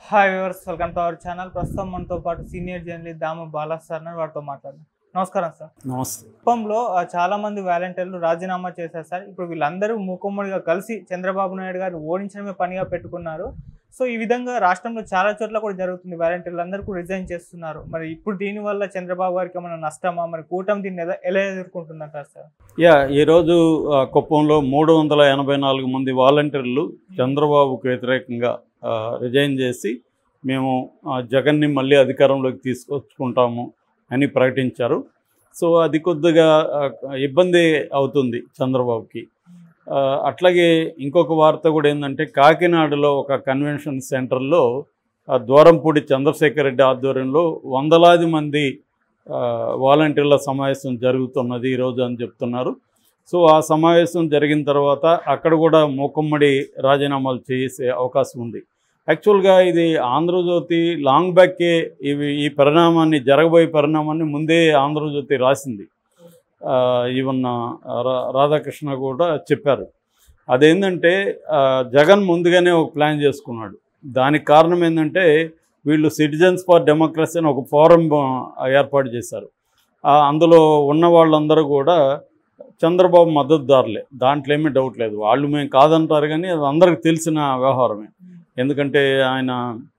Hi viewers welcome to our channel ప్రస్తుతం మనతో పాటు senior journalist Damu Bala sir ఉన్నారు. వారితో మాట్లాడదాం నమస్కారం సార్ నమస్తే కుప్పంలో ఆ, చాలా మంది వాలంటీర్లు రాజీనామా చేశారు సార్ ఇప్పుడు వీళ్ళందరూ మూకుమ్మడిగా కలిసి చంద్రబాబు నాయుడు గారు ఓడించడమే పనిగా పెట్టుకున్నారు సో ఈ విధంగా రాష్ట్రంలో చాలా చోట్ల కూడా జరుగుతుంది వాలంటీర్లు అందరూ కూడా రిజైన్ చేస్తున్నారు మరి ఇప్పుడు దీనివల్ల చంద్రబాబు గారికి ఏమైనా నష్టమా మరి కూటమి దీన్ని ఎలా- ఎలా ఎదుర్కొంటుందంటారు సార్ యా ఈరోజు ఆ, కుప్పంలో మూడు వందల ఎనభై నాలుగు మంది వాలంటీర్లు చంద్రబాబుకు వ్యతిరేకంగా ఆ, రిజైన్ చేసి మేము ఆ, జగన్ని మళ్ళీ అధికారంలోకి తీసుకొచ్చుకుంటాము అని ప్రకటించారు సో అది కొద్దిగా ఆ, ఇబ్బంది అవుతుంది చంద్రబాబుకి ఆ, అట్లాగే ఇంకొక వార్త కూడా ఏంటంటే కాకినాడలో ఒక కన్వెన్షన్ సెంటర్లో ఆ, ద్వారంపూడి చంద్రశేఖర్ రెడ్డి ఆధ్వర్యంలో వందలాది మంది ఆ, వాలంటీర్ల సమావేశం జరుగుతున్నది ఈరోజు అని చెప్తున్నారు సో ఆ సమావేశం జరిగిన తర్వాత అక్కడ కూడా మూకమ్మడి రాజీనామాలు చేసే అవకాశం ఉంది యాక్చువల్గా ఇది ఆంధ్రజ్యోతి లాంగ్ బ్యాకే ఇవి ఈ పరిణామాన్ని జరగబోయే పరిణామాన్ని ముందే ఆంధ్రజ్యోతి రాసింది ఆ, ఈవెన్ రా- రాధాకృష్ణ కూడా చెప్పారు అదేంటంటే ఆ, జగన్ ముందుగానే ఒక ప్లాన్ చేసుకున్నాడు దానికి కారణం ఏంటంటే వీళ్ళు సిటిజన్స్ ఫర్ డెమోక్రసీ అని ఒక ఫోరం ఆ, ఏర్పాటు చేశారు ఆ, అందులో ఉన్న వాళ్ళందరూ కూడా చంద్రబాబు మద్దతుదారులే దాంట్లో ఏమీ డౌట్ లేదు వాళ్ళు మేము కాదంటారు కానీ అది అందరికి తెలిసిన వ్యవహారమే ఎందుకంటే ఆయన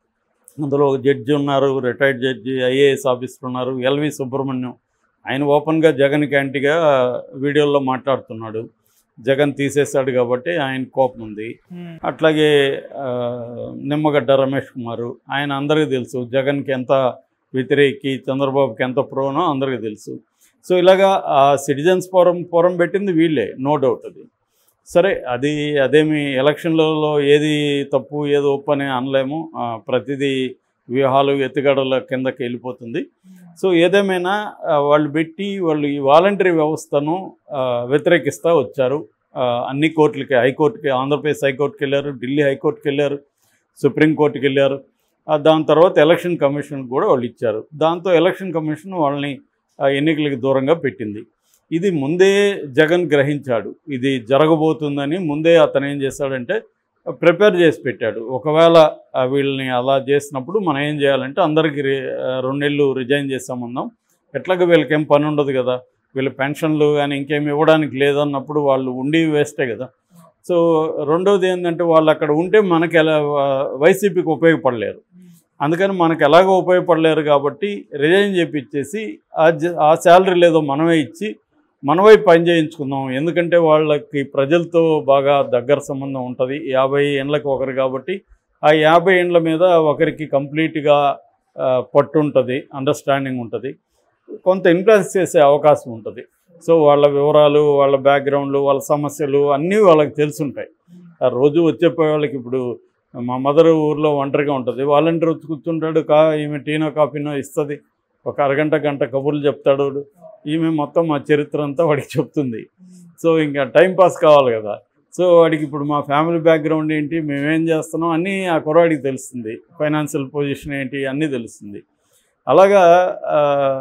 అందులో ఒక జడ్జి ఉన్నారు రిటైర్డ్ జడ్జి ఐఏఎస్ ఆఫీసర్ ఉన్నారు ఎల్వి సుబ్రహ్మణ్యం ఆయన ఓపెన్గా జగన్కి యాంటీగా వీడియోల్లో మాట్లాడుతున్నాడు జగన్ తీసేశాడు కాబట్టి ఆయన కోపం ఉంది ఉమ్, అట్లాగే ఆ, నిమ్మగడ్డ రమేష్ కుమారు ఆయన అందరికీ తెలుసు జగన్కి ఎంత వ్యతిరేకి చంద్రబాబుకి ఎంత ప్రోనో అందరికీ తెలుసు సో ఇలాగా ఆ సిటిజన్స్ ఫోరం ఫోరం పెట్టింది వీళ్ళే నో డౌట్ అది సరే అది అదేమి ఎలక్షన్లలో ఏది తప్పు ఏది ఒప్పు అని అనలేము ఆ, ప్రతిదీ వ్యూహాలు ఎత్తుగడల కిందకి వెళ్ళిపోతుంది సో ఏదేమైనా ఆ, వాళ్ళు పెట్టి వాళ్ళు ఈ వాలంటరీ వ్యవస్థను ఆ, వ్యతిరేకిస్తూ వచ్చారు ఆ, అన్ని కోర్టులకి హైకోర్టుకి ఆంధ్రప్రదేశ్ హైకోర్టుకి వెళ్ళారు ఢిల్లీ హైకోర్టుకి వెళ్ళారు సుప్రీంకోర్టుకి వెళ్ళారు ఆ, దాని తర్వాత ఎలక్షన్ కమిషన్ కూడా వాళ్ళు ఇచ్చారు దాంతో ఎలక్షన్ కమిషన్ వాళ్ళని ఆ, ఎన్నికలకు దూరంగా పెట్టింది ఇది ముందే జగన్ గ్రహించాడు ఇది జరగబోతుందని ముందే అతను ఏం చేశాడంటే ప్రిపేర్ చేసి పెట్టాడు ఒకవేళ ఆ, వీళ్ళని అలా చేసినప్పుడు మనం ఏం చేయాలంటే అందరికీ రి- ఆ, రెండు నెలలు రిజైన్ చేసామన్నాం ఎట్లాగో వీళ్ళకి ఏం పని ఉండదు కదా వీళ్ళ పెన్షన్లు కానీ ఇంకేం ఇవ్వడానికి లేదన్నప్పుడు వాళ్ళు ఉండి వేస్టే కదా సో రెండోది ఏంటంటే వాళ్ళు అక్కడ ఉంటే మనకి ఎలా వైసీపీకి ఉపయోగపడలేరు అందుకని మనకు ఎలాగో ఉపయోగపడలేరు కాబట్టి రిజైన్ చేపించేసి ఆ జ- ఆ శాలరీ లేదో మనమే ఇచ్చి మనవై పని చేయించుకుందాం ఎందుకంటే వాళ్ళకి ప్రజలతో బాగా దగ్గర సంబంధం ఉంటుంది యాభై ఏండ్లకు ఒకరు కాబట్టి ఆ యాభై ఏండ్ల మీద ఒకరికి కంప్లీట్గా పట్టు ఉంటుంది అండర్స్టాండింగ్ ఉంటుంది కొంత ఇన్ఫ్లుయెన్స్ చేసే అవకాశం ఉంటుంది సో వాళ్ళ వివరాలు వాళ్ళ బ్యాక్గ్రౌండ్లు వాళ్ళ సమస్యలు అన్నీ వాళ్ళకి తెలుసుంటాయి ఆ రోజు వచ్చేపోయే వాళ్ళకి ఇప్పుడు మా మదర్ ఊర్లో ఒంటరిగా ఉంటుంది వాలంటీర్ వచ్చి కూర్చుంటాడు కా ఈమె టీనో కాఫీనో ఇస్తుంది ఒక అరగంట గంట కబుర్లు చెప్తాడు ఈమె మొత్తం మా చరిత్ర అంతా వాడికి చెప్తుంది సో ఇంకా టైం పాస్ కావాలి కదా సో వాడికి ఇప్పుడు మా ఫ్యామిలీ బ్యాక్గ్రౌండ్ ఏంటి మేమేం చేస్తున్నాం అన్నీ ఆ కుర్రాడికి తెలుస్తుంది ఫైనాన్షియల్ పొజిషన్ ఏంటి అన్నీ తెలుస్తుంది అలాగా ఆ,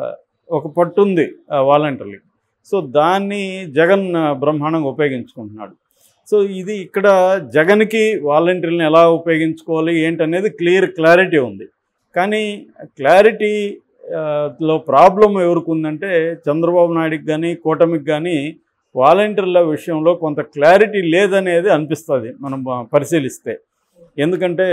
ఒక పట్టు ఉంది వాలంటీర్లకి సో దాన్ని జగన్ ఆ, బ్రహ్మాండంగా ఉపయోగించుకుంటున్నాడు సో ఇది ఇక్కడ జగన్కి వాలంటీర్లను ఎలా ఉపయోగించుకోవాలి ఏంటనేది క్లియర్ క్లారిటీ ఉంది కానీ క్లారిటీ ఆ, లో ప్రాబ్లం ఎవరికి ఉందంటే చంద్రబాబు నాయుడుకి కానీ కూటమికి కానీ వాలంటీర్ల విషయంలో కొంత క్లారిటీ లేదనేది అనిపిస్తుంది మనం ఆ, పరిశీలిస్తే ఎందుకంటే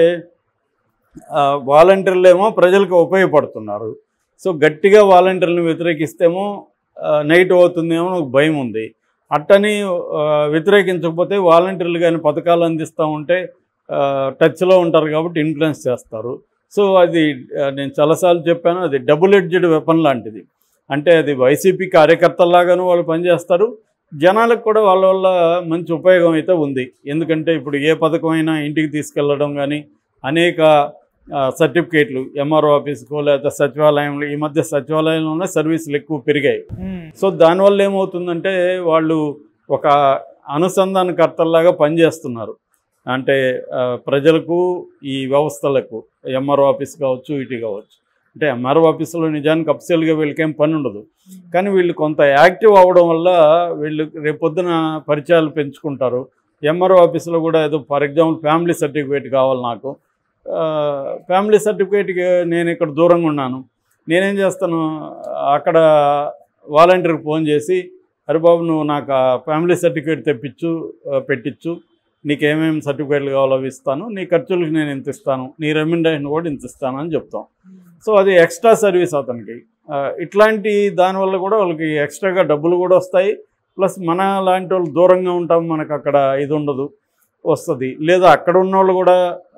ఆ, వాలంటీర్లు ఏమో ప్రజలకు ఉపయోగపడుతున్నారు సో గట్టిగా వాలంటీర్లను వ్యతిరేకిస్తేమో నెగిటివ్ అవుతుందేమో నాకు భయం ఉంది అట్టని ఆ, వ్యతిరేకించకపోతే వాలంటీర్లు కానీ పథకాలు అందిస్తూ ఉంటే ఆ, టచ్లో ఉంటారు కాబట్టి ఇన్ఫ్లుయెన్స్ చేస్తారు సో అది ఆ, నేను చాలాసార్లు చెప్పాను అది డబుల్ ఎడ్జెడ్ వెపన్ లాంటిది అంటే అది వైసీపీ కార్యకర్తల్లాగాను వాళ్ళు పనిచేస్తారు జనాలకు కూడా వాళ్ళ వల్ల మంచి ఉపయోగం అయితే ఉంది ఎందుకంటే ఇప్పుడు ఏ పథకమైనా ఇంటికి తీసుకెళ్ళడం కానీ అనేక ఆ, సర్టిఫికేట్లు ఎంఆర్ఓ ఆఫీస్కో లేదా సచివాలయంలో ఈ మధ్య సచివాలయంలోనే సర్వీసులు ఎక్కువ పెరిగాయి ఉమ్, సో దానివల్ల ఏమవుతుందంటే వాళ్ళు ఒక అనుసంధానకర్తల్లాగా పనిచేస్తున్నారు అంటే ఆ, ప్రజలకు ఈ వ్యవస్థలకు ఎంఆర్ఓ ఆఫీస్ కావచ్చు ఇటు కావచ్చు అంటే ఎంఆర్ఓ ఆఫీసులో నిజానికి అఫిషియల్గా వీళ్ళకేం పని ఉండదు కానీ వీళ్ళు కొంత యాక్టివ్ అవ్వడం వల్ల వీళ్ళు రేపొద్దున పరిచయాలు పెంచుకుంటారు ఎంఆర్ఓ ఆఫీసులో కూడా ఏదో ఫర్ ఎగ్జాంపుల్ ఫ్యామిలీ సర్టిఫికేట్ కావాలి నాకు ఫ్యామిలీ సర్టిఫికేట్కి నేను ఇక్కడ దూరంగా ఉన్నాను నేనేం చేస్తాను అక్కడ వాలంటీర్కి ఫోన్ చేసి అరే బాబు నువ్వు నాకు ఆ ఫ్యామిలీ సర్టిఫికేట్ తెప్పించు ఆ, పెట్టించు నీకు ఏమేమి సర్టిఫికేట్లు కావాలో అవి ఇస్తాను నీ ఖర్చులకు నేను ఇంత ఇస్తాను నీ రెమ్యునరేషన్ కూడా ఇంత ఇస్తాను అని చెప్తాం సో అది ఎక్స్ట్రా సర్వీస్ అతనికి ఆ, ఇట్లాంటి దానివల్ల కూడా వాళ్ళకి ఎక్స్ట్రాగా డబ్బులు కూడా వస్తాయి ప్లస్ మన లాంటి వాళ్ళు దూరంగా ఉంటాం మనకు అక్కడ ఇది ఉండదు వస్తుంది లేదా అక్కడ ఉన్న వాళ్ళు కూడా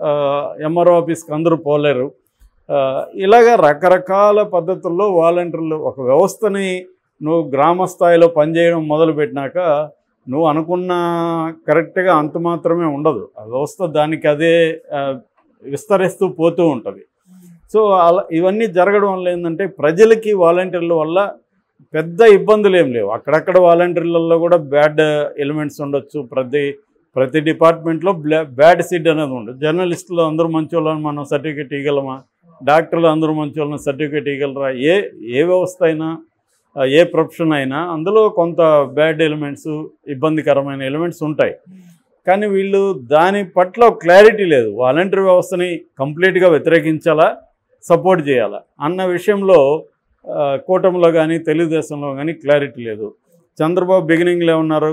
ఎంఆర్ఓ ఆఫీస్కి అందరూ పోలేరు ఆ, ఇలాగ రకరకాల పద్ధతుల్లో వాలంటీర్లు ఒక వ్యవస్థని నువ్వు గ్రామ స్థాయిలో పనిచేయడం మొదలుపెట్టినాక నువ్వు అనుకున్న కరెక్ట్గా అంత మాత్రమే ఉండదు ఆ వ్యవస్థ దానికి అదే ఆ, విస్తరిస్తూ పోతూ ఉంటుంది సో అలా ఇవన్నీ జరగడం వల్ల ఏంటంటే ప్రజలకి వాలంటీర్ల వల్ల పెద్ద ఇబ్బందులు ఏం లేవు అక్కడక్కడ వాలంటీర్లలో కూడా బ్యాడ్ ఎలిమెంట్స్ ఉండొచ్చు ప్రతి ప్రతి డిపార్ట్మెంట్లో బ్యాడ్ సీడ్ అనేది ఉండదు జర్నలిస్టులు అందరూ మంచి వాళ్ళని మనం సర్టిఫికేట్ ఇవ్వగలమా డాక్టర్లు అందరూ మంచి వాళ్ళని సర్టిఫికేట్ ఇవ్వగలరా ఏ ఏ వ్యవస్థ అయినా ఆ, ఏ ప్రొఫెషన్ అయినా అందులో కొంత బ్యాడ్ ఎలిమెంట్స్ ఇబ్బందికరమైన ఎలిమెంట్స్ ఉంటాయి కానీ వీళ్ళు దాని పట్ల క్లారిటీ లేదు వాలంటీర్ వ్యవస్థని కంప్లీట్గా వ్యతిరేకించాలా సపోర్ట్ చేయాలా అన్న విషయంలో ఆ, కూటమిలో కానీ తెలుగుదేశంలో కానీ క్లారిటీ లేదు చంద్రబాబు బిగినింగ్లో ఉన్నారు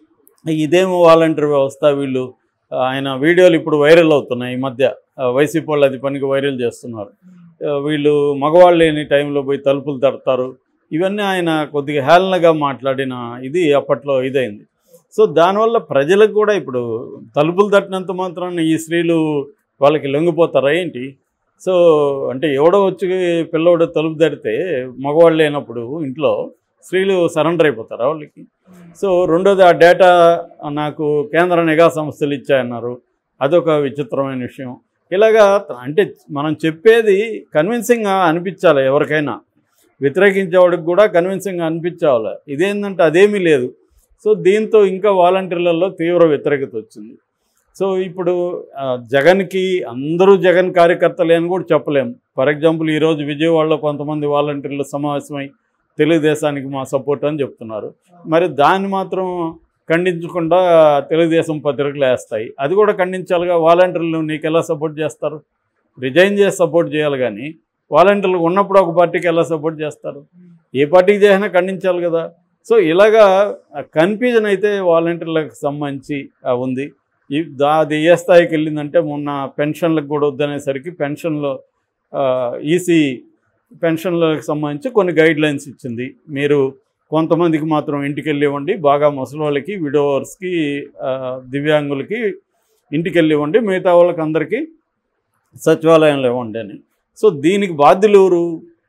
ఇదేమో వాలంటీర్ వ్యవస్థ వీళ్ళు ఆ, ఆయన వీడియోలు ఇప్పుడు వైరల్ అవుతున్నాయి ఈ మధ్య ఆ, వైసీపీ వాళ్ళు అది పనికి వైరల్ చేస్తున్నారు ఆ, వీళ్ళు మగవాళ్ళు లేని టైంలో పోయి తలుపులు తడతారు ఇవన్నీ ఆయన కొద్దిగా హేళనగా మాట్లాడిన ఇది అప్పట్లో ఇదైంది సో దానివల్ల ప్రజలకు కూడా ఇప్పుడు తలుపులు తట్టినంత మాత్రాన ఈ స్త్రీలు వాళ్ళకి లొంగిపోతారా ఏంటి సో అంటే ఎవడో వచ్చి పిల్లోడు తలుపు తడితే మగవాళ్ళు లేనప్పుడు ఇంట్లో స్త్రీలు సరెండర్ అయిపోతారా వాళ్ళకి సో రెండోది ఆ డేటా నాకు కేంద్ర నిఘా సంస్థలు ఇచ్చాయన్నారు అదొక విచిత్రమైన విషయం ఇలాగా అంటే మనం చెప్పేది కన్విన్సింగ్గా అనిపించాలి ఎవరికైనా వ్యతిరేకించేవాడికి కూడా కన్విన్సింగ్గా అనిపించాలి ఇదేంటంటే అదేమీ లేదు సో దీంతో ఇంకా వాలంటీర్లలో తీవ్ర వ్యతిరేకత వచ్చింది సో ఇప్పుడు ఆ, జగన్కి అందరూ జగన్ కార్యకర్తలే అని కూడా చెప్పలేం ఫర్ ఎగ్జాంపుల్ ఈరోజు విజయవాడలో కొంతమంది వాలంటీర్లు సమావేశమై తెలుగుదేశానికి మా సపోర్ట్ అని చెప్తున్నారు మరి దాన్ని మాత్రం ఖండించకుండా తెలుగుదేశం పత్రికలు వేస్తాయి అది కూడా ఖండించాలిగా వాలంటీర్లు నీకు ఎలా సపోర్ట్ చేస్తారు రిజైన్ చేసి సపోర్ట్ చేయాలి కానీ వాలంటీర్లు ఉన్నప్పుడు ఒక పార్టీకి ఎలా సపోర్ట్ చేస్తారు ఏ పార్టీకి చేసినా ఖండించాలి కదా సో ఇలాగా కన్ఫ్యూజన్ అయితే వాలంటీర్లకు సంబంధించి ఆ, ఉంది ఈ దా అది ఏ స్థాయికి వెళ్ళిందంటే మొన్న పెన్షన్లకు కూడా వద్దనేసరికి పెన్షన్లో ఈసీ పెన్షన్లకు సంబంధించి కొన్ని గైడ్ లైన్స్ ఇచ్చింది మీరు కొంతమందికి మాత్రం ఇంటికి వెళ్ళి ఇవ్వండి బాగా ముసలి వాళ్ళకి విడోవర్స్కి దివ్యాంగులకి ఇంటికి వెళ్ళి ఇవ్వండి మిగతా వాళ్ళకి అందరికీ సచివాలయంలో ఇవ్వండి అని సో దీనికి బాధ్యులు ఎవరు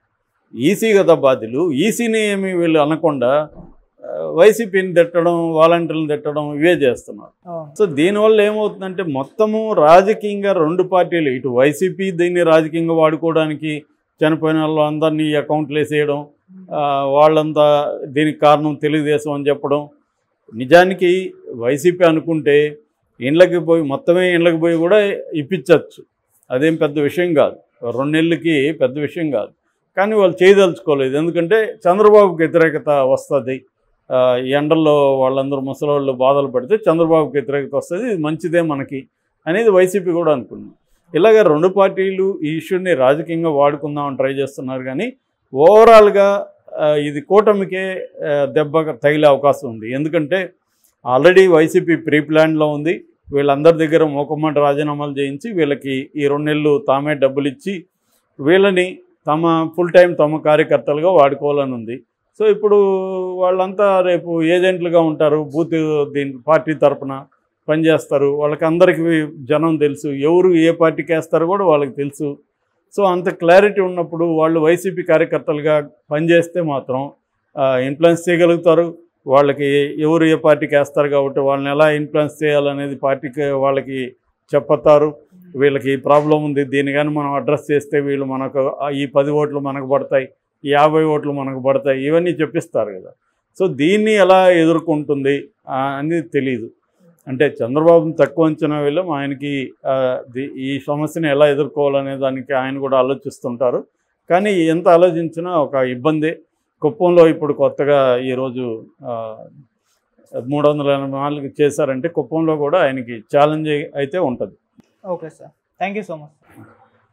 ఈసీ కదా బాధ్యులు ఈసీని ఏమి వీళ్ళు అనకుండా ఆ, వైసీపీని తిట్టడం వాలంటీర్లు తిట్టడం ఇవే చేస్తున్నారు అవును. సో దీనివల్ల ఏమవుతుందంటే మొత్తము రాజకీయంగా రెండు పార్టీలు ఇటు వైసీపీ దీన్ని రాజకీయంగా వాడుకోవడానికి చనిపోయిన వాళ్ళు అందరినీ అకౌంట్లు వేసేయడం ఆ, వాళ్ళంతా దీనికి కారణం తెలుగుదేశం అని చెప్పడం నిజానికి వైసీపీ అనుకుంటే ఇండ్లకి పోయి మొత్తమే ఇండ్లకి పోయి కూడా ఇప్పించవచ్చు అదేం పెద్ద విషయం కాదు రెండు నెలలకి పెద్ద విషయం కాదు కానీ వాళ్ళు చేయదలుచుకోలేదు ఎందుకంటే చంద్రబాబుకి వ్యతిరేకత వస్తుంది ఆ, ఈ ఎండల్లో వాళ్ళందరూ ముసలోళ్ళు బాధలు పడితే చంద్రబాబుకి వ్యతిరేకత వస్తుంది ఇది మంచిదే మనకి అనేది వైసీపీ కూడా అనుకుంది ఇలాగ రెండు పార్టీలు ఈ ఇష్యూని రాజకీయంగా వాడుకుందామని ట్రై చేస్తున్నారు కానీ ఓవరాల్గా ఆ, ఇది కూటమికే ఆ, దెబ్బ తగిలే అవకాశం ఉంది ఎందుకంటే ఆల్రెడీ వైసీపీ ప్రీ ప్లాన్లో ఉంది వీళ్ళందరి దగ్గర మూకమ్మటి రాజీనామాలు చేయించి వీళ్ళకి ఈ రెండు నెలలు తామే డబ్బులు ఇచ్చి వీళ్ళని తమ ఫుల్ టైం తమ కార్యకర్తలుగా వాడుకోవాలని ఉంది సో ఇప్పుడు వాళ్ళంతా రేపు ఏజెంట్లుగా ఉంటారు బూత్ దీని పార్టీ తరపున పనిచేస్తారు వాళ్ళకి అందరికీ జనం తెలుసు ఎవరు ఏ పార్టీకి వేస్తారో కూడా వాళ్ళకి తెలుసు సో అంత క్లారిటీ ఉన్నప్పుడు వాళ్ళు వైసీపీ కార్యకర్తలుగా పనిచేస్తే మాత్రం ఇన్ఫ్లుయెన్స్ చేయగలుగుతారు వాళ్ళకి ఎవరు ఏ పార్టీకి వేస్తారు కాబట్టి వాళ్ళని ఎలా ఇన్ఫ్లుయెన్స్ చేయాలనేది పార్టీకి వాళ్ళకి చెప్పతారు వీళ్ళకి ప్రాబ్లం ఉంది దీన్ని కానీ మనం అడ్రస్ చేస్తే వీళ్ళు మనకు ఆ, ఈ పది ఓట్లు మనకు పడతాయి ఈ యాభై ఓట్లు మనకు పడతాయి ఇవన్నీ చెప్పిస్తారు కదా సో దీన్ని ఎలా ఎదుర్కొంటుంది ఆ, అనేది తెలియదు అంటే చంద్రబాబుని తక్కువ అంచనా వెళ్ళాం ఆయనకి ఆ, ది- ఈ సమస్యను ఎలా ఎదుర్కోవాలనే దానికి ఆయన కూడా ఆలోచిస్తుంటారు కానీ ఎంత ఆలోచించినా ఒక ఇబ్బందే కుప్పంలో ఇప్పుడు కొత్తగా ఈరోజు ఆ, మూడు వందల ఎనభై నాలుగు చేశారంటే కుప్పంలో కూడా ఆయనకి ఛాలెంజ్ అయితే ఉంటుంది okay sir thank you so much